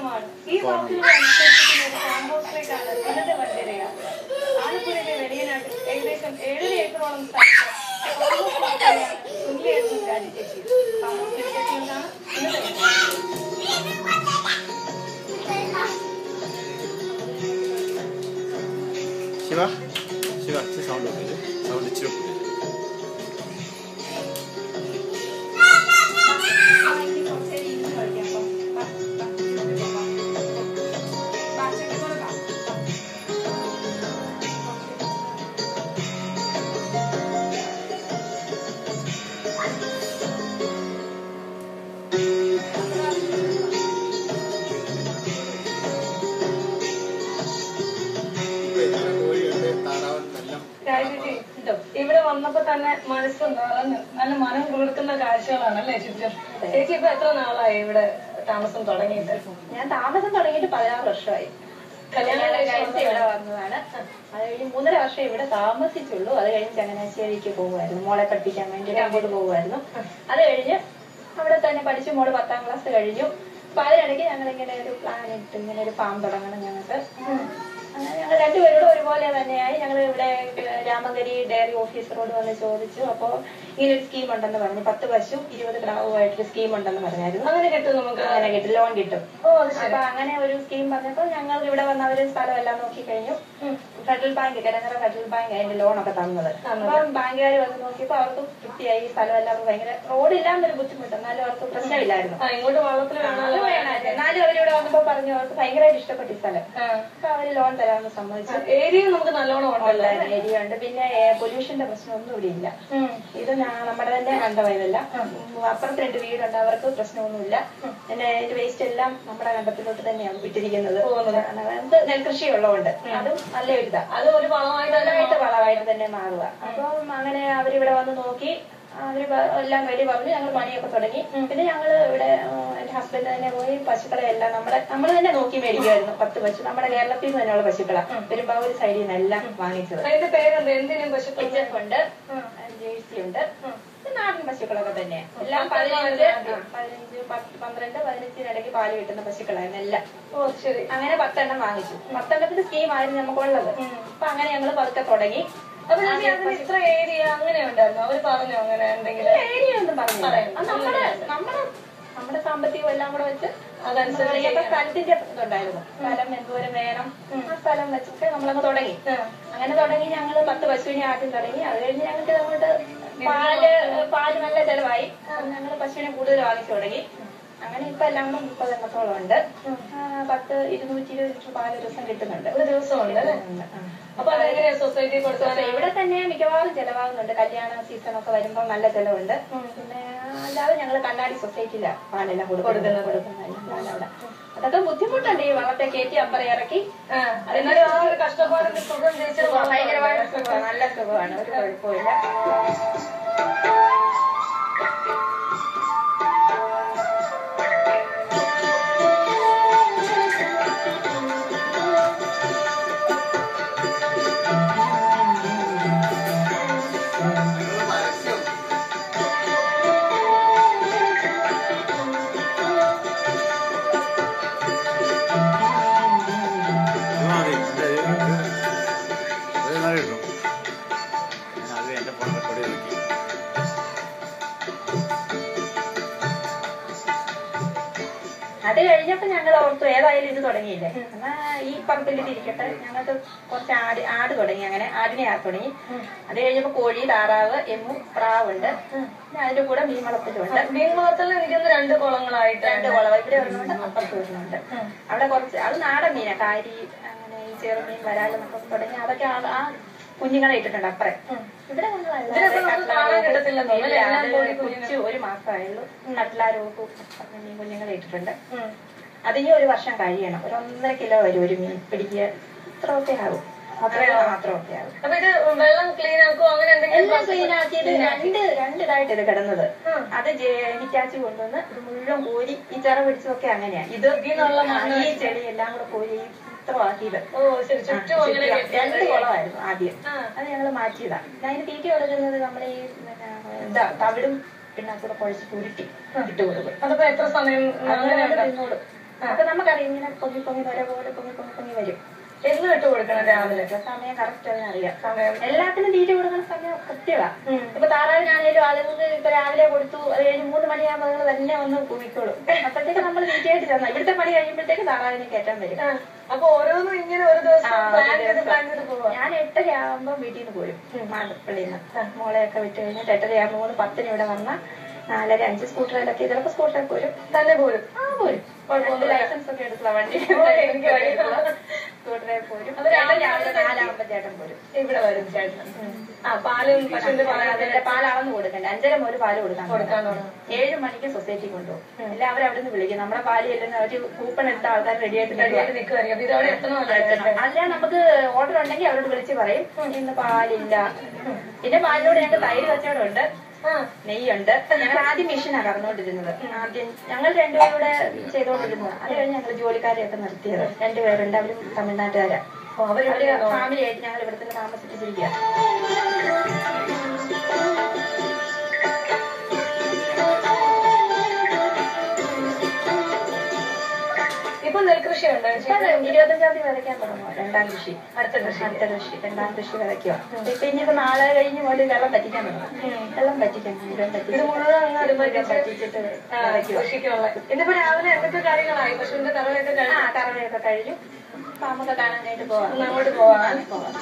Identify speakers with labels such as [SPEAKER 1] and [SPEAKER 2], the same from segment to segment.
[SPEAKER 1] സുഖമാണ് ഈ വാക്കുകൾ അനുസരിച്ചിട്ടുള്ള ഒരു കോമ്പോസ്റ്റിലേക്കാണ് ഇന്നത്തെ വണ്ടിരയ ആലപ്പുഴയിലെ വെളിയനാട്ടിൽ ഏകദേശം ഏഴര ഏക്കറോളം സ്ഥലത്ത് കോമ്പോസ്റ്റ് കൃഷിയാണ് സുനിലേക്കും രാജിച്ചേച്ചി കോമ്പോസ്റ്റ് വിശേഷങ്ങൾക്കാണ് ഇന്നത്തെ വണ്ടിര.
[SPEAKER 2] ശിവ ശിവ ഇച്ചിരി സൗണ്ട് വെക്കില്ലേ സൗണ്ട് ഇച്ചിരി വെക്കില്ലേ
[SPEAKER 1] എനിക്ക് കുറച്ചേരം ഇരുന്ന് കളിക്കാം അപ്പം. വാ, വാ, വാ. വാ, ചെക്കനോട് വാ.
[SPEAKER 2] കോഴിയുണ്ട് താറാവുണ്ട് എല്ലാം
[SPEAKER 1] രാജേഷി, ഇവിടെ വന്നപ്പോ തന്നെ മനസ്സ് നിറഞ്ഞു നല്ല മനം കുളിർക്കുന്ന കാഴ്ചകളാണ് അല്ലേ ചുറ്റും ചേച്ചി ഇപ്പൊ എത്ര നാളായി ഇവിടെ താമസം തുടങ്ങിയിട്ട്
[SPEAKER 3] ഞാൻ താമസം തുടങ്ങിയിട്ട് പതിനാറ് വർഷമായി
[SPEAKER 1] കല്യാണം
[SPEAKER 3] കല്യാണം
[SPEAKER 1] കഴിച്ച്
[SPEAKER 3] കഴിച്ച് ഇവിടെ വന്നതാണ് അത് കഴിഞ്ഞ് മൂന്നര വർഷം ഇവിടെ താമസിച്ചുള്ളൂ അത് കഴിഞ്ഞ് ചങ്ങനാശ്ശേരിക്ക് പോകുമായിരുന്നു മോളെ പഠിപ്പിക്കാൻ വേണ്ടിയിട്ട് അങ്ങോട്ട് പോകുമായിരുന്നു അത് കഴിഞ്ഞ് അവിടെ തന്നെ പഠിച്ചു മോള് പത്താം ക്ലാസ് കഴിഞ്ഞു അപ്പൊ അതിനിടയ്ക്ക് ഞങ്ങൾ ഇങ്ങനെ ഒരു പ്ലാൻ ഇട്ട് ഇങ്ങനെ ഒരു ഫാം തുടങ്ങണം ഞങ്ങൾക്ക് അങ്ങനെ ഞങ്ങൾ രണ്ടുപേരോടും ഒരുപോലെ തന്നെയായി ഞങ്ങൾ ഇവിടെ രാമങ്കരി ഡയറി ഓഫീസറോട് വന്ന് ചോദിച്ചു അപ്പോൾ ഇങ്ങനെ ഒരു സ്കീം ഉണ്ടെന്ന് പറഞ്ഞു പത്ത് പശു ഇരുപത് കിടാവുമായിട്ടൊരു സ്കീം ഉണ്ടെന്ന് പറഞ്ഞായിരുന്നു
[SPEAKER 1] അങ്ങനെ കിട്ടും നമുക്ക്
[SPEAKER 3] അങ്ങനെ കിട്ടും ലോൺ കിട്ടും
[SPEAKER 1] ഓ അത് ശരി
[SPEAKER 3] അപ്പൊ അങ്ങനെ ഒരു സ്കീം പറഞ്ഞപ്പോൾ ഞങ്ങൾ ഇവിടെ വന്ന അവര് സ്ഥലം എല്ലാം നോക്കി കഴിഞ്ഞു Federal Bank Kidangara Federal Bank അതിന്റെ ലോൺ ഒക്കെ തന്നത് അപ്പം ബാങ്കുകാർ വന്ന് നോക്കിയപ്പോ അവർക്ക് തൃപ്തിയായി ഈ സ്ഥലം എല്ലാം അവർക്ക് ഭയങ്കര റോഡില്ലാന്നൊരു ബുദ്ധിമുട്ട് എന്നാലും അവർക്ക് പ്രശ്നമില്ലായിരുന്നു
[SPEAKER 1] ആ ഇങ്ങോട്ട് വള്ളത്തിൽ
[SPEAKER 3] അത്
[SPEAKER 1] വേണമല്ലോ
[SPEAKER 3] വേണമായിരുന്നു. എന്നാലും അവരിവിടെ വന്നപ്പോ പറഞ്ഞു അവർക്ക് ഭയങ്കരമായിട്ട് ഇഷ്ടപ്പെട്ട ഈ സ്ഥലം അപ്പൊ അവര് ലോൺ തരാമെന്ന് സമ്മതിച്ചു
[SPEAKER 1] ഏരിയ നമുക്ക് നല്ലോണം ഉണ്ടല്ലോ
[SPEAKER 3] ഏരിയ ഉണ്ട് പിന്നെ പൊല്യൂഷന്റെ പ്രശ്നമൊന്നും ഇവിടെ ഇല്ല ഇത് ഞാ- നമ്മുടെ തന്നെ കണ്ടമായതല്ല അപ്പുറത്ത് രണ്ട് വീടുണ്ട് അവർക്ക് പ്രശ്നമൊന്നുമില്ല പിന്നെ അതിന്റെ വേസ്റ്റ് എല്ലാം നമ്മുടെ കണ്ടത്തിലോട്ട് തന്നെയാണ് വിട്ടിരിക്കുന്നത് അത് നെൽകൃഷി ഉള്ളതുകൊണ്ട് അതും നല്ലൊരു ഇതാ
[SPEAKER 1] അത് ഒരു വളമായിട്ട് തന്നെ
[SPEAKER 3] നല്ലതായിട്ട് വളമായിട്ട് തന്നെ മാറുക അപ്പം അങ്ങനെ അവരിവിടെ വന്ന് നോക്കി അവര് പ- എല്ലാം റെഡി പറഞ്ഞു ഞങ്ങൾ പണിയൊക്കെ തുടങ്ങി പിന്നെ ഞങ്ങൾ ഇവിടെ ആ, എന്റെ ഹസ്ബൻഡ് തന്നെ പോയി പശുക്കളെ എല്ലാം നമ്മളെ നമ്മൾ തന്നെ നോക്കി മേടിക്കുമായിരുന്നു പത്ത് പശു നമ്മുടെ കേരളത്തിൽ നിന്ന് തന്നെയുള്ള പശുക്കളാണ് പെരുമ്പാവൂർ സൈഡിൽ നിന്നെല്ലാം വാങ്ങിച്ചത്
[SPEAKER 1] അതിന്റെ പേരെന്ത് എന്തിനും പശുക്കൾ
[SPEAKER 3] എച്ച് എഫ് ഉണ്ട് ജേഴ്സി ഉണ്ട് ഇത് നാടൻ പശുക്കളൊക്കെ തന്നെ എല്ലാം പതിനഞ്ച് ആ, പതിനഞ്ച് പത്ത് പന്ത്രണ്ട് പതിനഞ്ചിനിടയ്ക്ക് പാല് കിട്ടുന്ന പശുക്കളായിരുന്നു എല്ലാം
[SPEAKER 1] ഓ ശരി
[SPEAKER 3] അങ്ങനെ പത്തെണ്ണം വാങ്ങിച്ചു പത്തെണ്ണത്തിന്റെ സ്കീമായിരുന്നു നമുക്കുള്ളത് അപ്പൊ അങ്ങനെ ഞങ്ങൾ പതുക്കെ തുടങ്ങി
[SPEAKER 1] അപ്പൊ ചേച്ചി അതിന് ഇത്ര ഏരിയ അങ്ങനെ ഉണ്ടായിരുന്നു അവര് പറഞ്ഞോ അങ്ങനെ എന്തെങ്കിലും
[SPEAKER 3] ഏരിയ ഒന്നും പറഞ്ഞു അത് നമ്മുടെ നമ്മുടെ നമ്മുടെ സാമ്പത്തികം എല്ലാം കൂടെ വെച്ച്
[SPEAKER 1] അതനുസരിച്ച്
[SPEAKER 3] അതനുസരിച്ച് സ്ഥലത്തിന്റെ ഇതുണ്ടായിരുന്നു സ്ഥലം എന്തോരം വേണം ആ സ്ഥലം വെച്ചിട്ട് നമ്മളങ്ങ് തുടങ്ങി അങ്ങനെ തുടങ്ങി ഞങ്ങൾ പത്ത് പശുവിനെ ആദ്യം തുടങ്ങി അത് കഴിഞ്ഞ് ഞങ്ങൾക്ക് അങ്ങോട്ട് പാല് പാല് നല്ല ചെലവായി ഞങ്ങൾ പശുവിനെ കൂടുതൽ വാങ്ങിച്ചു തുടങ്ങി അങ്ങനെ ഇപ്പൊ എല്ലാം കൂടെ മുപ്പത് എണ്ണത്തോളം ഉണ്ട് ആ, പത്ത് ഇരുന്നൂറ്റി ഇരുപത് ലിറ്റർ പാല് ഒരു ദിവസം കിട്ടുന്നുണ്ട്
[SPEAKER 1] ഒരു ദിവസം ഉണ്ട് അല്ലേ
[SPEAKER 3] ഉണ്ട്. ആ.
[SPEAKER 1] അപ്പൊ അതെങ്ങനെയാ സൊസൈറ്റി കൊടുത്താൽ
[SPEAKER 3] അതെ, ഇവിടെ തന്നെ മിക്കവാറും ചെലവാകുന്നുണ്ട് കല്യാണ സീസൺ ഒക്കെ വരുമ്പോൾ നല്ല ചെലവുണ്ട് പിന്നെ അല്ലാതെ ഞങ്ങൾ കണ്ണാടി സൊസൈറ്റിയിലാണ് പാലെല്ലാം കൊടുക്കുന്നത് കൊടുക്കുന്നത് പാലവിടെ അതൊക്കെ ബുദ്ധിമുട്ടുണ്ട് ഈ വള്ളത്തെ കയറ്റി അപ്പുറം ഇറക്കി
[SPEAKER 1] എന്നാലും ആ ഒരു കഷ്ടപ്പാടിന്റെ സുഖം ചേച്ചി
[SPEAKER 3] ഭയങ്കരമായിട്ട് സുഖമാണ് നല്ല സുഖമാണ് ഒരു കുഴപ്പമില്ല
[SPEAKER 2] ഇത് മതി ഇത് ഇത് ഇത് നാളെ കിട്ടും ഞാൻ അത് എൻ്റെ ഫോൺ റെക്കോർഡ് ചെയ്ത് വെക്കും
[SPEAKER 3] അത് കഴിഞ്ഞപ്പോ ഞങ്ങൾ ഓർത്തു ഏതായാലും ഇത് തുടങ്ങിയില്ലേ എന്നാ ഈ പറമ്പിൽ ഇരിക്കട്ടെ ഞങ്ങൾക്ക് കുറച്ച് ആട് ആട് തുടങ്ങി അങ്ങനെ ആടിനെ ആ തുടങ്ങി അത് കഴിഞ്ഞപ്പോ കോഴി താറാവ് എമ്മു പ്രാവുണ്ട് പിന്നെ അതിന്റെ കൂടെ മീൻ വളർത്തലുണ്ട്
[SPEAKER 1] മീൻ വളർത്തൽ എനിക്കൊന്ന് രണ്ട് കുളങ്ങളായിട്ട്
[SPEAKER 3] രണ്ട് കുളവ ഇവിടെ ഒരെണ്ണമുണ്ട് അപ്പുറത്ത് ഒരെണ്ണമുണ്ട് അവിടെ കുറച്ച് അത് നാടൻ മീനാ കാരി അങ്ങനെ ഈ ചെറുമീൻ വരാലെന്നൊക്കെ തുടങ്ങി അതൊക്കെ ആ- ആ കുഞ്ഞുങ്ങളെ ഇട്ടിട്ടുണ്ട് അപ്പുറം ഇവിടെ ഒന്നും അല്ല.
[SPEAKER 1] ഇതിനൊക്കെ നമുക്ക്
[SPEAKER 3] കട്ട്ല
[SPEAKER 1] കാണാൻ
[SPEAKER 3] രോഗു-
[SPEAKER 1] കിട്ടത്തില്ലെന്ന് തോന്നുന്നു,
[SPEAKER 3] ഇല്ല,
[SPEAKER 1] എല്ലാം
[SPEAKER 3] അത്
[SPEAKER 1] കോഴി
[SPEAKER 3] കൊച്ചു ഒരു മാസമായുള്ളൂ കട്ലാരോഗു മീൻ കുഞ്ഞുങ്ങളെ ഇട്ടിട്ടുണ്ട് അതിന് ഒരു വർഷം കഴിയണം ഒരു ഒന്നര കിലോ വരും ഒരു മീൻ പിടിക്കുക ഇത്രയൊക്കെ ആകും അത്രയോ മാത്രമൊക്കെ ആകും
[SPEAKER 1] അപ്പൊ ഇത് വെള്ളം ക്ലീൻ ആക്കുവോ അങ്ങനെ എന്തെങ്കിലും
[SPEAKER 3] എല്ലാം ക്ലീൻ ആക്കിയത് രണ്ട് രണ്ടിതായിട്ട് ഇത് കിടന്നത് അത് ഹിറ്റാച്ച് കൊണ്ടുവന്ന് ഇത് മുഴുവൻ കോരി ഈ ചെറ പിടിച്ചതൊക്കെ അങ്ങനെയാ ഇത്
[SPEAKER 1] ഇതിന്നുള്ള മണ്ണ്
[SPEAKER 3] ഈ ചെളി എല്ലാം കൂടെ കോരി ഇത്ര ആക്കിയത്
[SPEAKER 1] ഓ ശരി ചുറ്റും അങ്ങനെ
[SPEAKER 3] ചുറ്റും രണ്ട് കുളമായിരുന്നു ആദ്യം
[SPEAKER 1] ആ.
[SPEAKER 3] അത് ഞങ്ങൾ മാറ്റിയതാ പിന്നെ അതിന് തീറ്റ കൊടുക്കുന്നത് നമ്മൾ ഈ പിന്നെ എന്താ തവിടും പിന്നെ കൂടെ കുഴച്ച് ഉരുട്ടി ഇട്ട് കൊടുക്കും
[SPEAKER 1] അതപ്പോ എത്ര സമയം
[SPEAKER 3] അങ്ങനെ
[SPEAKER 1] അങ്ങനെ
[SPEAKER 3] തിന്നോളും അപ്പൊ നമുക്കറിയാം ഇങ്ങനെ പൊങ്ങി പൊങ്ങി വര പോലെ പൊങ്ങി പൊങ്ങി പൊങ്ങി വരും
[SPEAKER 1] എന്നും ഇട്ട് കൊടുക്കണം രാവിലെ
[SPEAKER 3] സമയം കറക്റ്റ് അതിനറിയാം
[SPEAKER 1] സമയം
[SPEAKER 3] എല്ലാത്തിനും തീറ്റ കൊടുക്കുന്ന സമയം കൃത്യമാ ഇപ്പൊ താറാവിനാണേലും അതുങ്ങൾക്ക് ഇപ്പൊ രാവിലെ കൊടുത്തു അത് കഴിഞ്ഞ് മൂന്ന് മണിയാകുമ്പോൾ അതുങ്ങൾ തന്നെ ഒന്ന് കുവിക്കോളും അപ്പോഴത്തേക്ക് നമ്മൾ തീറ്റയായിട്ട് ചെന്നാൽ ഇവിടുത്തെ പണി കഴിയുമ്പോഴത്തേക്ക് താറാവിനെ കയറ്റാൻ വരും
[SPEAKER 1] ആ, അപ്പൊ ഓരോന്നും ഇങ്ങനെ ഒരു ദിവസം
[SPEAKER 3] ആ, ഒരു
[SPEAKER 1] പ്ലാൻ ചെയ്ത്
[SPEAKER 3] ദിവസം.
[SPEAKER 1] പ്ലാൻ ചെയ്ത് പോവാ
[SPEAKER 3] ഞാൻ എട്ടര ആകുമ്പോ വീട്ടിൽ നിന്ന് പോരും മാടപ്പള്ളിയിൽ നിന്ന് മോളെയൊക്കെ വിട്ട് കഴിഞ്ഞിട്ട് എട്ടര ആകുമ്പോൾ മൂന്ന് പത്തിന് ഇവിടെ വന്ന നാലര അഞ്ച് സ്കൂട്ടറിലൊക്കെ ചിലപ്പോ സ്കൂട്ടറിൽ പോരും
[SPEAKER 1] തന്നെ പോരും
[SPEAKER 3] ആ പോരും
[SPEAKER 1] കുഴപ്പമൊന്നുമില്ല.
[SPEAKER 3] ലൈസൻസ് ഒക്കെ എടുത്തതാ വണ്ടി
[SPEAKER 1] ഓ, എനിക്ക് വയ്യ.
[SPEAKER 3] സ്കൂട്ടറിൽ പോരും
[SPEAKER 1] അത് രാവിലെ
[SPEAKER 3] രാവിലെ
[SPEAKER 1] രാവിലെ
[SPEAKER 3] നാലാകുമ്പോ ചേട്ടൻ പോരും
[SPEAKER 1] ഇവിടെ വരും ചേട്ടൻ ആ പാലും പശുവിന്റെ പാലും
[SPEAKER 3] അതിന്റെ പാൽ അളന്ന് കൊടുക്കണ്ട അഞ്ചര മുതൽ പാല് കൊടുക്കാൻ
[SPEAKER 1] കൊടുക്കാൻ
[SPEAKER 3] തുടങ്ങും.
[SPEAKER 1] തുടങ്ങും.
[SPEAKER 3] ഏഴ് മണിക്ക് സൊസൈറ്റി കൊണ്ടുപോകും എല്ലാവരും അവിടെ നിന്ന് വിളിക്കും നമ്മുടെ പാല് ചെല്ലുന്ന ഒരു കൂപ്പൺ എടുത്ത ആൾക്കാർ റെഡി ആയിട്ട് നിൽക്കുക.
[SPEAKER 1] റെഡിയായിട്ട് നിൽക്കുമായിരിക്കും അപ്പൊ ഇതോടെ എത്തണമല്ലോ
[SPEAKER 3] അല്ല നമുക്ക് ഓർഡർ ഉണ്ടെങ്കിൽ അവരോട് വിളിച്ച് പറയും ഇന്ന് പാലില്ല പിന്നെ പാലിനോട് ഞങ്ങൾക്ക് തൈര് കച്ചവടം ഉണ്ട്
[SPEAKER 1] ആ
[SPEAKER 3] നെയ്യുണ്ട് ഞങ്ങൾ ആദ്യം മെഷീനാണ് കറന്നുകൊണ്ടിരുന്നത് ആദ്യം ഞങ്ങൾ രണ്ടുപേരും കൂടെ ചെയ്തുകൊണ്ടിരുന്നത് അത് കഴിഞ്ഞ് ഞങ്ങൾ ജോലിക്കാരെയൊക്കെ നിർത്തിയത് രണ്ടുപേരുണ്ട് അവരും തമിഴ്നാട്ടുകാരാ
[SPEAKER 1] അപ്പൊ അവര്
[SPEAKER 3] അവര് ഫാമിലി ആയിട്ട് ഞങ്ങൾ ഇവിടെ തന്നെ താമസിപ്പിച്ചിരിക്കുക
[SPEAKER 1] ഇപ്പൊ നെൽകൃഷി ഉണ്ടോ
[SPEAKER 3] ഇപ്പൊ അത് ഇരുപത്തഞ്ചാം തീയതി വിതയ്ക്കാൻ തുടങ്ങുമോ രണ്ടാം കൃഷി
[SPEAKER 1] അടുത്ത കൃഷി
[SPEAKER 3] അടുത്ത കൃഷി രണ്ടാം കൃഷി വിതയ്ക്കുക ഇപ്പൊ ഇനിയിപ്പോ നാളെ കഴിഞ്ഞ് മുതൽ വെള്ളം പറ്റിക്കാൻ തുടങ്ങും വെള്ളം പറ്റിക്കാൻ മുഴുവൻ
[SPEAKER 1] ഇത്
[SPEAKER 3] പറ്റിച്ച്
[SPEAKER 1] മുഴുവൻ അങ്ങ്
[SPEAKER 3] ഇത് മുഴുവൻ
[SPEAKER 1] പറ്റിച്ച്
[SPEAKER 3] പറ്റിച്ചിട്ട്
[SPEAKER 1] ആ,
[SPEAKER 3] വിതയ്ക്കുക
[SPEAKER 1] കൃഷിക്കുള്ള ഇന്നിപ്പോ രാവിലെ എന്തൊക്കെ കാര്യങ്ങളായി പശുവിന്റെ കറവയൊക്കെ
[SPEAKER 3] ആ
[SPEAKER 1] കഴിഞ്ഞു
[SPEAKER 3] കറവയൊക്കെ കഴിഞ്ഞു ഫാമൊക്കെ കാണാനായിട്ട് പോവാം
[SPEAKER 1] ഒന്ന് അങ്ങോട്ട് പോവാം
[SPEAKER 3] പോവാം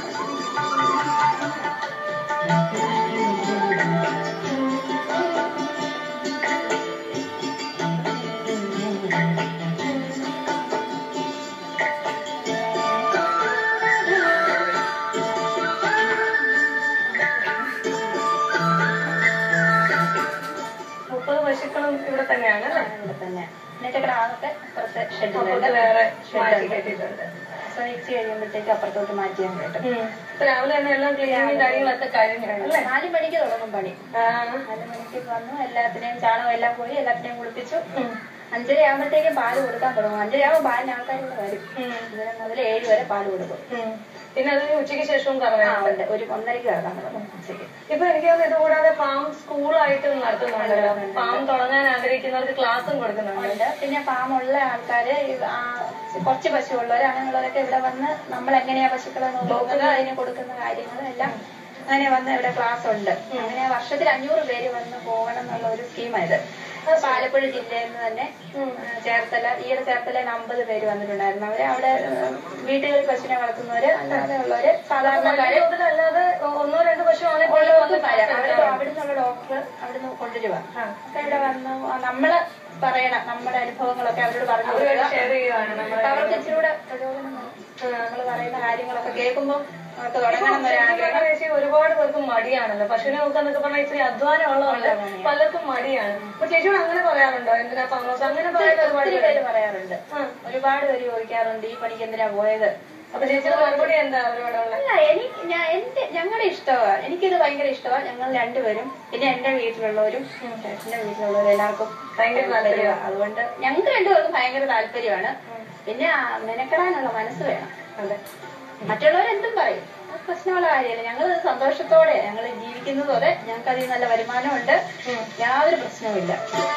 [SPEAKER 1] മുപ്പത് പശുക്കളും ഇവിടെ തന്നെയാണ് അല്ലേ
[SPEAKER 3] ഇവിടെ തന്നെ എന്നിട്ട് കിടാവൊക്കെ പുറത്തെ ഷെഡിലുണ്ട്
[SPEAKER 1] അപ്പുറത്ത് വേറെ മാറ്റി
[SPEAKER 3] ഷെഡ്
[SPEAKER 1] കെട്ടിയിട്ടുണ്ട്
[SPEAKER 3] പ്രസവിച്ച് കഴിയുമ്പോഴത്തേക്ക് അപ്പുറത്തോട്ട് മാറ്റിയാൻ കേട്ടോ
[SPEAKER 1] ഇപ്പൊ രാവിലെ തന്നെ എല്ലാം ക്ലീനിങ് കാര്യങ്ങളൊക്കെ കഴിഞ്ഞു അല്ലേ
[SPEAKER 3] നാല് മണിക്ക് തുടങ്ങും പണി
[SPEAKER 1] ആ,
[SPEAKER 3] നാല് മണിക്ക് വന്നു എല്ലാത്തിനെയും ചാണകം എല്ലാം പോയി എല്ലാത്തിനെയും കുളിപ്പിച്ചു അഞ്ചര ആകുമ്പോഴത്തേക്കും പാല് കൊടുക്കാൻ തുടങ്ങും അഞ്ചര ആകുമ്പോൾ പാലിന് ആൾക്കാർ ഇവിടെ വരും
[SPEAKER 1] ഉം.
[SPEAKER 3] അഞ്ചര മുതൽ ഏഴ് വരെ പാല് കൊടുക്കും
[SPEAKER 1] ഉം. പിന്നെ അത് ഉച്ചയ്ക്ക് ശേഷവും
[SPEAKER 3] ആ
[SPEAKER 1] കറവയുണ്ട്
[SPEAKER 3] ഉണ്ട് ഒരു ഒന്നരക്ക് കിടക്കാൻ തുടങ്ങും ഉച്ചയ്ക്ക്
[SPEAKER 1] ഇപ്പൊ എനിക്ക് തോന്നുന്നു ഇത് കൂടാതെ ഫാം സ്കൂളായിട്ട് നടത്തുന്നുണ്ടല്ലോ ഫാം തുടങ്ങാൻ ആഗ്രഹിക്കുന്നവർക്ക് ക്ലാസ്സും കൊടുക്കുന്നുണ്ട്
[SPEAKER 3] ഉണ്ട് പിന്നെ ഫാമുള്ള ആൾക്കാര് ഈ ആ കുറച്ച് പശു ഉള്ളവർ അങ്ങനെയുള്ളവരൊക്കെ ഇവിടെ വന്ന് നമ്മൾ എങ്ങനെയാ പശുക്കളെ നോക്കുന്നത് അതിന് കൊടുക്കുന്ന കാര്യങ്ങളും എല്ലാം അങ്ങനെ വന്ന് ഇവിടെ ക്ലാസ് ഉണ്ട് അങ്ങനെ വർഷത്തിൽ അഞ്ഞൂറ് പേര് വന്ന് പോകണം എന്നുള്ള ഒരു സ്കീമായത് അപ്പൊ ആലപ്പുഴ ജില്ലയിൽ നിന്ന് തന്നെ ആ, ചേർത്തല ഈയിടെ ചേർത്തലയിൽ അമ്പത് പേര് വന്നിട്ടുണ്ടായിരുന്നു അവര് അവിടെ ആ, വീട്ടുകളിൽ പശുവിനെ വളർത്തുന്നവര് അല്ലാതെ ഉള്ളവര് സാധാരണക്കാര്
[SPEAKER 1] അല്ലാതെ ഒന്നോ രണ്ടോ പശു ആണെങ്കിൽ
[SPEAKER 3] ഉള്ളവർക്ക് വരാം അവിടെ അവിടുന്നുള്ള ഡോക്ടർ അവിടുന്ന് കൊണ്ടുവരുക അപ്പൊ ഇവിടെ വന്ന് നമ്മള് പറയണം നമ്മുടെ അനുഭവങ്ങളൊക്കെ അവരോട് പറഞ്ഞു കൊടുക്കുക
[SPEAKER 1] ഷെയർ ചെയ്യുകയാണ് നമ്മൾ
[SPEAKER 3] അപ്പൊ അവർക്ക് ഇച്ചിരി കൂടെ പ്രചോദനം നമ്മൾ പറയുന്ന കാര്യങ്ങളൊക്കെ കേൾക്കുമ്പോൾ അവർക്ക് തുടങ്ങണം എന്നൊരാഗ്രഹം
[SPEAKER 1] ചേച്ചി ഒരുപാട് പേർക്ക് മടിയാണല്ലോ പശുവിനെ നോക്കാന്നൊക്കെ പറഞ്ഞാൽ ഇച്ചിരി അധ്വാനം ഉള്ളതുകൊണ്ട് പലർക്കും മടിയാണ് അപ്പൊ ചേച്ചിയോട് അങ്ങനെ പറയാറുണ്ടോ എന്തിനാ ഫാമോസ് അങ്ങനെ പറയാൻ ഒരുപാട്
[SPEAKER 3] ഒത്തിരി പേര് പറയാറുണ്ട്
[SPEAKER 1] ആ.
[SPEAKER 3] ഒരുപാട് പേര് ചോദിക്കാറുണ്ട് ഈ പണിക്ക് എന്തിനാ പോയത്
[SPEAKER 1] അപ്പൊ ചേച്ചിയുടെ മറുപടി എന്താ അവരോടുള്ള
[SPEAKER 3] അല്ല എനിക്ക് ഞാൻ എന്റെ ഞങ്ങളുടെ ഇഷ്ടമാണ് എനിക്കിത് ഭയങ്കര ഇഷ്ടമാണ് ഞങ്ങൾ രണ്ടുപേരും പിന്നെ എന്റെ വീട്ടിലുള്ളവരും ചേട്ടന്റെ വീട്ടിലുള്ളവരും എല്ലാവർക്കും
[SPEAKER 1] ഭയങ്കര
[SPEAKER 3] താല്പര്യമാ അതുകൊണ്ട് ഞങ്ങൾക്ക് രണ്ടുപേർക്കും ഭയങ്കര താല്പര്യമാണ് പിന്നെ ആ മെനക്കെടാനുള്ള മനസ്സ് വേണം
[SPEAKER 1] അതെ
[SPEAKER 3] മറ്റുള്ളവരെന്തും പറയും അത് പ്രശ്നമുള്ള കാര്യമല്ല ഞങ്ങൾ സന്തോഷത്തോടെ ഞങ്ങൾ ജീവിക്കുന്നതും അതെ ഞങ്ങൾക്ക് അതിൽ നല്ല വരുമാനമുണ്ട് യാതൊരു പ്രശ്നവുമില്ല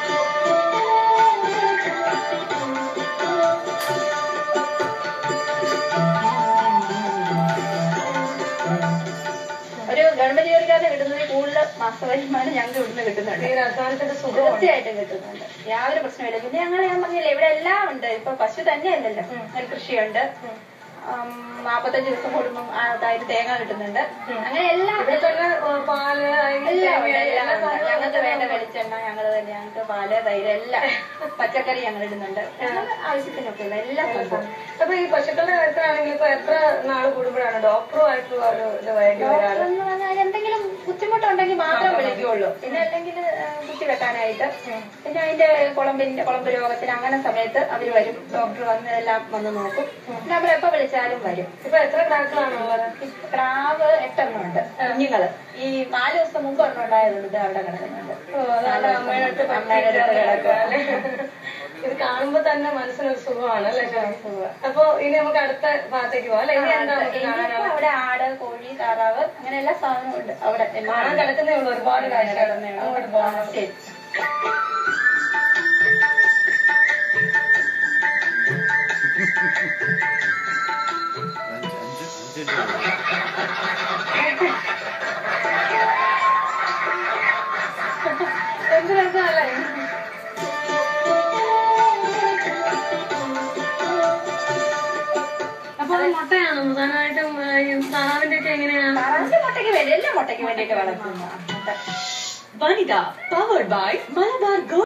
[SPEAKER 3] ഒരു ഗവൺമെന്റ് ജോലിക്കാരനെ കിട്ടുന്നതിൽ കൂടുതൽ മാസ വരുമാനം ഞങ്ങൾക്ക് ഇവിടുന്ന് കിട്ടുന്നുണ്ട്
[SPEAKER 1] ഈ അധ്വാനത്തിന്റെ സുഖം
[SPEAKER 3] തീർച്ചയായിട്ടും കിട്ടുന്നുണ്ട് യാതൊരു പ്രശ്നമില്ല പിന്നെ ഞങ്ങൾ ഞാൻ പറഞ്ഞില്ലേ ഇവിടെ എല്ലാം ഉണ്ട് ഇപ്പൊ പശു തന്നെയല്ലല്ലോ നെൽകൃഷിയുണ്ട് ഉം, നാപ്പത്തഞ്ച് ദിവസം കൂടുമ്പം ആ, അതായത് തേങ്ങ കിട്ടുന്നുണ്ട് അങ്ങനെ എല്ലാം
[SPEAKER 1] ഇവിടെ തന്നെ ഏ, പാല് അരി,
[SPEAKER 3] എല്ലാം ഉണ്ട്,
[SPEAKER 1] തേങ്ങ,
[SPEAKER 3] എല്ലാം
[SPEAKER 1] എല്ലാ
[SPEAKER 3] ഉണ്ട്.
[SPEAKER 1] സാധനവും
[SPEAKER 3] ഞങ്ങൾക്ക് വേണ്ട വെളിച്ചെണ്ണ ഞങ്ങൾ തന്നെ ഞങ്ങൾക്ക് പാല് തൈര് എല്ലാം പച്ചക്കറി ഞങ്ങൾ ഇടുന്നുണ്ട് ഞങ്ങൾ ആവശ്യത്തിനൊക്കെ ഉള്ള എല്ലാ സംഭവം
[SPEAKER 1] അപ്പൊ ഈ പശുക്കളുടെ കാര്യത്തിലാണെങ്കിൽ ഇപ്പൊ എത്ര നാള് കൂടുമ്പോഴാണ് ഡോക്ടറുമായിട്ടുള്ള ഒരു ഇത് വേണ്ടി വരാറ്
[SPEAKER 3] എന്ന് പറഞ്ഞാൽ എന്തെങ്കിലും ബുദ്ധിമുട്ടുണ്ടെങ്കിൽ മാത്രം വിളിക്കുള്ളൂ പിന്നെ അല്ലെങ്കിൽ കുത്തി വെക്കാനായിട്ട് പിന്നെ അതിന്റെ കുളമ്പിന്റെ കുളമ്പ് രോഗത്തിന് അങ്ങനെ സമയത്ത് അവർ വരും ഡോക്ടർ വന്ന് എല്ലാം വന്ന് നോക്കും പിന്നെ അവർ എപ്പോ വിളിച്ചാലും വരും
[SPEAKER 1] ഇപ്പൊ എത്ര കിടാക്കളാണുള്ളത്
[SPEAKER 3] ഇപ്പൊ ക്രാവ് എട്ടെണ്ണം ഉണ്ട് കുഞ്ഞുങ്ങള് ഈ നാല് ദിവസം മുമ്പ് ഒരെണ്ണം ഉണ്ടായതുകൊണ്ട് ഇത് അവിടെ കിടക്കുന്നുണ്ട്
[SPEAKER 1] ഓ, അതാണ് അമ്മയുടെ അടുത്ത്
[SPEAKER 3] അമ്മയുടെ അടുത്ത്
[SPEAKER 1] കിടക്കുക
[SPEAKER 3] കിടക്കുക.
[SPEAKER 1] അല്ലേ? ഇത് കാണുമ്പോ തന്നെ മനസ്സിനൊരു സുഖമാണ് അല്ലേ അപ്പൊ ഇനി നമുക്ക് അടുത്ത ഭാഗത്തേക്ക് പോവാം അല്ലെ ഇനി എന്താ നമുക്ക്
[SPEAKER 3] ഇനിയിപ്പോ
[SPEAKER 1] കാണാനുള്ളത്
[SPEAKER 3] അവിടെ ആട് കോഴി താറാവ് അങ്ങനെ എല്ലാ സാധനവും ഉണ്ട് അവിടെ എല്ലാം
[SPEAKER 1] കാണാൻ
[SPEAKER 3] ഉണ്ട്.
[SPEAKER 1] കിടക്കുന്നേ ഉള്ളൂ ഒരുപാട് കാഴ്ചകൾ
[SPEAKER 3] കിടന്നേ ഉള്ളൂ.
[SPEAKER 1] അങ്ങോട്ട് പോകാം
[SPEAKER 3] ശരി
[SPEAKER 4] മുട്ടയാണോ പ്രധാനമായിട്ടും താറാവിന്റെ ഒക്കെ എങ്ങനെയാ
[SPEAKER 3] താറാവിന്റെ മുട്ടയ്ക്ക് വേണ്ടി എല്ലാ മുട്ടയ്ക്ക് വേണ്ടിയിട്ട് വളർത്തുന്ന മുട്ട
[SPEAKER 5] വനിത പവേർഡ് ബൈ മലബാർ ഗോ